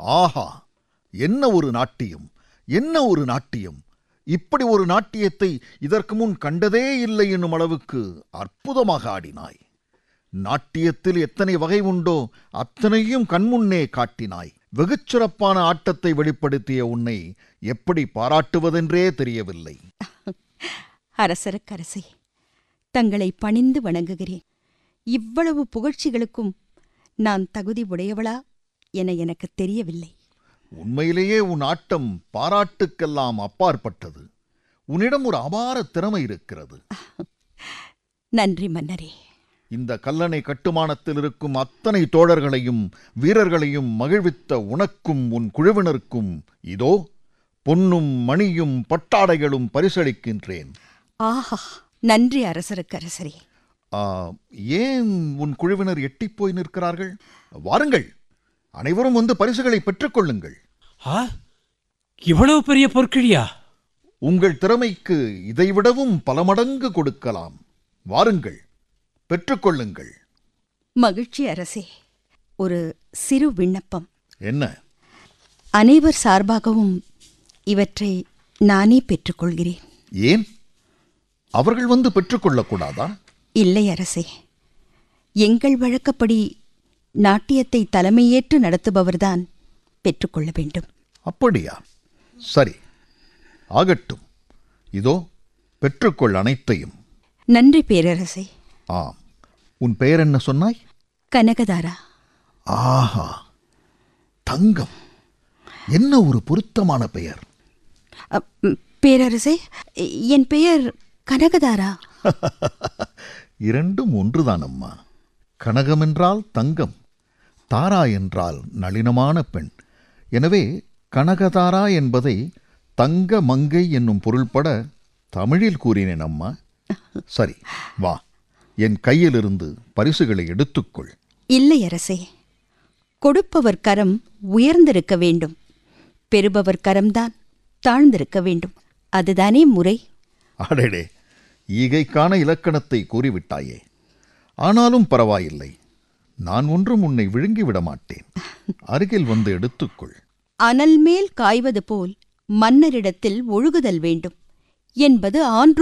ஆஹா என்ன ஒரு நாட்டியம் என்ன ஒரு நாட்டியம் இப்படி ஒரு நாட்டியத்தை இதற்கு முன் கண்டதே இல்லை என்னும் அளவுக்கு அற்புதமாக ஆடினாய் நாட்டியத்தில் எத்தனை வகை உண்டோ அத்தனையும் கண்முன்னே காட்டினாய் வெகுச் சிறப்பான ஆட்டத்தை வெளிப்படுத்திய உன்னை எப்படி பாராட்டுவதென்றே தெரியவில்லை அரசருக்கரசே தங்களை பணிந்து வணங்குகிறேன் இவ்வளவு புகழ்ச்சிகளுக்கும் நான் தகுதி உடையவளா என எனக்கு தெரியவில்லை உண்மையிலேயே உன் ஆட்டம் பாராட்டுக்கெல்லாம் அப்பாற்பட்டது உன்னிடம் ஒரு அபார திறமை இருக்கிறது நன்றி மன்னரே இந்த கல்லணை கட்டுமானத்தில் இருக்கும் அத்தனை தோழர்களையும் வீரர்களையும் மகிழ்வித்த உனக்கும் உன் குழுவினருக்கும் இதோ பொன்னும் மணியும் பட்டாடைகளும் பரிசளிக்கின்றேன் ஆஹா நன்றி அரசருக்கரசரே ஆ, ஏன் உன் குழுவினர் எட்டிப் போய் நிற்கிறார்கள் வாருங்கள் அனைவரும் வந்து பரிசுகளை பெற்றுக்கொள்ளுங்கள் ஆ இவ்வளவு பெரிய பொற்கிழியா உங்கள் திறமைக்கு இதைவிடவும் பல மடங்கு கொடுக்கலாம் வாருங்கள் பெற்றுக்கொள்ளுங்கள் மகிழ்ச்சி அரசே ஒரு சிறு விண்ணப்பம் என்ன அனைவர் சார்பாகவும் இவற்றை நானே பெற்றுக்கொள்கிறேன் ஏன் அவர்கள் வந்து பெற்றுக்கொள்ளக்கூடாதா இல்லை அரசே எங்கள் வழக்கப்படி நாட்டியத்தை தலைமையேற்று நடத்துபவர்தான் பெற்றுக்கொள்ள வேண்டும் அப்படியா சரி ஆகட்டும் இதோ பெற்றுக்கொள் அனைத்தையும் நன்றி பேரரசே ஆம் உன் பெயர் என்ன சொன்னாய் கனகதாரா ஆஹா தங்கம் என்ன ஒரு பொருத்தமான பெயர் அ, ம், பேரரசே என் பெயர் கனகதாரா இரண்டும் ஒன்றுதான் அம்மா கனகம் என்றால் தங்கம் தாரா என்றால் நளினமான பெண் எனவே கனகதாரா என்பதை தங்க மங்கை என்னும் பொருள்பட தமிழில் கூறினேன் அம்மா சரி வா என் கையிலிருந்து பரிசுகளை எடுத்துக்கொள் இல்லை அரசே கொடுப்பவர் கரம் உயர்ந்திருக்க வேண்டும் பெறுபவர் கரம்தான் தாழ்ந்திருக்க வேண்டும் அதுதானே முறை அடடே ஈகைக்கான இலக்கணத்தை கூறிவிட்டாயே ஆனாலும் பரவாயில்லை நான் ஒன்றும் உன்னை விழுங்கிவிட மாட்டேன் அருகில் வந்து எடுத்துக்கொள் அனல் மேல் காய்வது போல் மன்னரிடத்தில் ஒழுகுதல் வேண்டும் என்பது ஆன்றோ